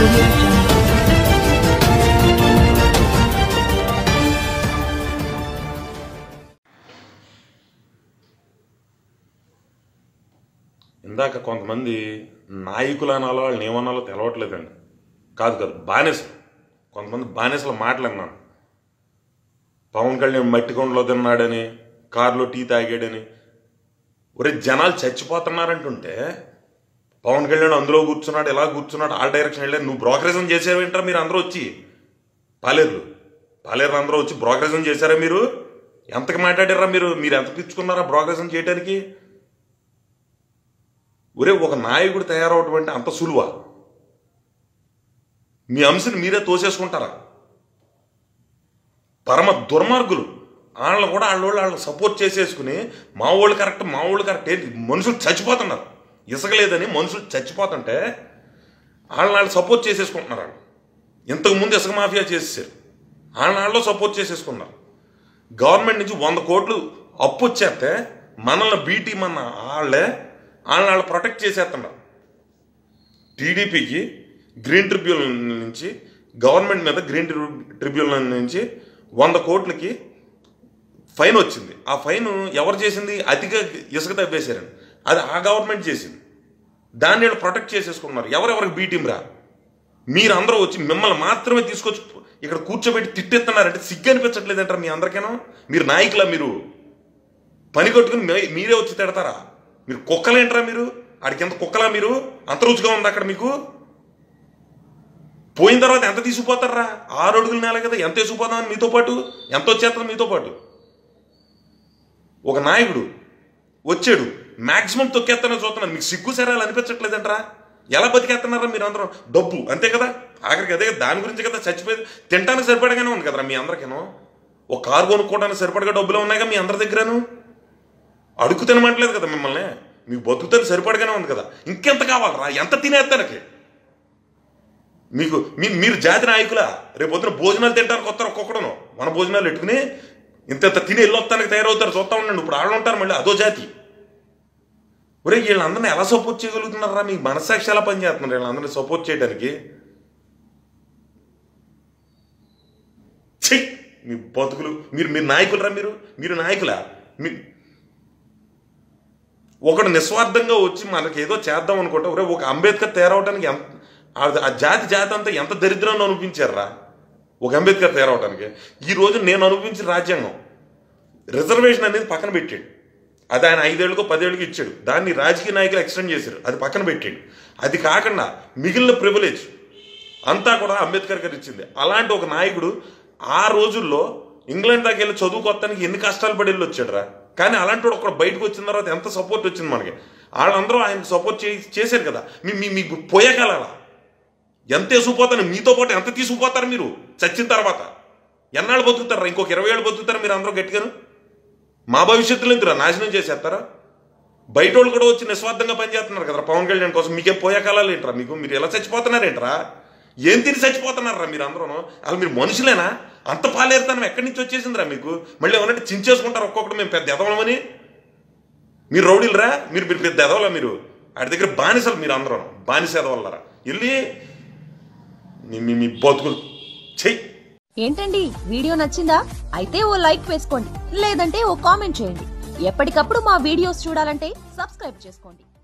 audio jungle. ఇందాక కొంతమంది నాయకులు అనాలో వాళ్ళని ఏమనాలో తెలవట్లేదండి కాదు కాదు బానిసలు కొంతమంది బానిసల మాటలు అన్నాను పవన్ కళ్యాణ్ మట్టి కొండలో తిన్నాడని కారులో టీ తాగాడని ఒరే జనాలు చచ్చిపోతున్నారంటుంటే పవన్ కళ్యాణ్ అందులో కూర్చున్నాడు ఇలా కూర్చున్నాడు ఆ డైరెక్షన్ వెళ్ళారు నువ్వు బ్రోకరేజం చేసేవేంటారా మీరు అందరూ వచ్చి పాలేర్లు పాలేర్లు అందరూ వచ్చి బ్రోకరేజం చేశారా మీరు ఎంతకు మాట్లాడారా మీరు మీరు ఎంత పిచ్చుకున్నారా బ్రోకరేజం చేయడానికి ఒరే ఒక నాయకుడు తయారవటం అంటే అంత సులువా మీ అంశని మీరే తోసేసుకుంటారా పరమ దుర్మార్గులు వాళ్ళని కూడా వాళ్ళ వాళ్ళు వాళ్ళని సపోర్ట్ చేసేసుకుని మా వాళ్ళు కరెక్ట్ మా వాళ్ళు కరెక్ట్ ఏంటి మనుషులు చచ్చిపోతున్నారు ఇసుక లేదని మనుషులు చచ్చిపోతుంటే వాళ్ళని వాళ్ళు సపోర్ట్ చేసేసుకుంటున్నారు వాళ్ళు ఇంతకు ముందు ఇసుక మాఫియా చేసేసారు వాళ్ళని వాళ్ళు సపోర్ట్ చేసేసుకున్నారు గవర్నమెంట్ నుంచి వంద కోట్లు అప్పు వచ్చేస్తే మనల్ని బీటీ మన వాళ్ళే వాళ్ళని వాళ్ళు ప్రొటెక్ట్ చేసేస్తున్నారు టీడీపీకి గ్రీన్ ట్రిబ్యునల్ నుంచి గవర్నమెంట్ మీద గ్రీన్ ట్రిబ్యునల్ నుంచి వంద కోట్లకి ఫైన్ వచ్చింది ఆ ఫైన్ ఎవరు చేసింది అతిగా ఇసుక తవ్వేశారని అది ఆ గవర్నమెంట్ చేసింది దాన్ని వీళ్ళు ప్రొటెక్ట్ చేసేసుకున్నారు ఎవరెవరికి బీ టీం రా మీరందరూ వచ్చి మిమ్మల్ని మాత్రమే తీసుకొచ్చి ఇక్కడ కూర్చోబెట్టి తిట్టేస్తున్నారంటే సిగ్గు అనిపించట్లేదంటారా మీ అందరికైనా మీరు నాయకులా మీరు పని కొట్టుకుని మీ- మీరే వచ్చి తిడతారా మీరు కుక్కలేంటారా మీరు ఆడికి ఎంత కుక్కలా మీరు అంత రుచిగా ఉంది అక్కడ మీకు పోయిన తర్వాత ఎంత తీసుకుపోతారా ఆరు అడుగుల నేల కదా ఎంత తీసుకుపోతామని మీతో పాటు ఎంత వచ్చేస్తుంది మీతో పాటు ఒక నాయకుడు వచ్చాడు మాక్సిమం తొక్కేస్తానని చూస్తున్నాను మీకు సిగ్గు శరాలు అనిపించట్లేదంటరా ఎలా బతికేస్తున్నారా మీరు అందరం డబ్బు అంతే కదా ఆఖరికి అదే దాని గురించి కదా చచ్చిపోయి తినడానికి సరిపడగానే ఉంది కదరా మీ అందరికేనో ఒక కారు కొనుక్కోవడానికి సరిపడగా డబ్బులు ఉన్నాయిగా మీ అందరి దగ్గరను అడుగు తినమంటలేదు కదా మిమ్మల్ని మీకు బతుకుతాను సరిపడగానే ఉంది కదా ఇంకెంత కావాలరా ఎంత తినేస్తానికి మీకు మీ మీరు జాతి నాయకులా రేపు పొద్దున భోజనాలు తింటానికి వస్తారు ఒక్కొక్కడును మన భోజనాలు పెట్టుకుని ఇంత ఇంత తిని వెళ్ళొస్తానికి తయారవుతారు చూస్తా ఉండండి ఇప్పుడు వాళ్ళు ఉంటారు మళ్ళీ అదో జాతి ఒరే వీళ్ళందరినీ ఎలా సపోర్ట్ చేయగలుగుతున్నారా మీకు మనస్సాక్షి ఎలా పనిచేస్తున్నారు వీళ్ళందరినీ సపోర్ట్ చేయడానికి ఛీ మీ బతుకులు మీరు మీరు నాయకులరా మీరు మీరు నాయకులా మీ ఒకడు నిస్వార్థంగా వచ్చి మనకి ఏదో చేద్దాం అనుకుంటే ఒరే ఒక అంబేద్కర్ తయారవడానికి ఎంత ఆ- ఆ జాతి జాతి అంతా ఎంత దరిద్రాన్ని అనిపించారా ఒక అంబేద్కర్ తయారవడానికి ఈ రోజు నేను అనిపించిన రాజ్యాంగం రిజర్వేషన్ అనేది పక్కన పెట్టాడు అది ఆయన ఐదేళ్ళకో పదేళ్ళకి ఇచ్చాడు దాన్ని రాజకీయ నాయకులు ఎక్స్టెండ్ చేశారు అది పక్కన పెట్టాడు అది కాకుండా మిగిలిన ప్రివిలేజ్ అంతా కూడా అంబేద్కర్ గారు ఇచ్చింది అలాంటి ఒక నాయకుడు ఆ రోజుల్లో ఇంగ్లాండ్ దాకా వెళ్ళి చదువుకోవటానికి ఎన్ని కష్టాలు పడి వెళ్ళి వచ్చాడురా కానీ అలాంటి వాడు ఒకడు బయటకు వచ్చిన తర్వాత ఎంత సపోర్ట్ వచ్చింది మనకి వాళ్ళందరూ ఆయనకు సపోర్ట్ చే చేశారు కదా మీ మీ మీకు పోయేకాల ఎంత వేసుకుపోతాను మీతో పాటు ఎంత తీసుకుపోతారు మీరు చచ్చిన తర్వాత ఎన్నాళ్ళు బతుకుతారా ఇంకొక ఇరవై ఏళ్ళు బతుకుతారా మీరు అందరూ గట్టిగాను మా భవిష్యత్తులో ఎందుకు నాశనం చేసేస్తారా బయట వాళ్ళు కూడా వచ్చి నిస్వార్థంగా పనిచేస్తున్నారు కదా పవన్ కళ్యాణ్ కోసం మీకేం పోయే కాలాలు ఏంట్రా మీకు మీరు ఎలా చచ్చిపోతున్నారేంట్రా ఏం తిని చచ్చిపోతున్నారా మీరు అందరూ అసలు మీరు మనుషులేనా అంత పాలేరుతానం ఎక్కడి నుంచి వచ్చేసిందిరా మీకు మళ్ళీ ఏమన్నా చించేసుకుంటారు ఒక్కొక్కటి మేము పెద్ద ఎదవలమని మీరు రౌడీలరా మీరు మీరు పెద్ద ఎదవలా మీరు ఆడి దగ్గర బానిసలు మీరు అందరూ బానిస ఎదవలరా వెళ్ళి మీ- మీ మీ బతుకులు చెయ్యి ఏంటండి వీడియో నచ్చిందా అయితే ఓ లైక్ వేసుకోండి లేదంటే ఓ కామెంట్ చేయండి ఎప్పటికప్పుడు మా వీడియోస్ చూడాలంటే సబ్స్క్రైబ్ చేసుకోండి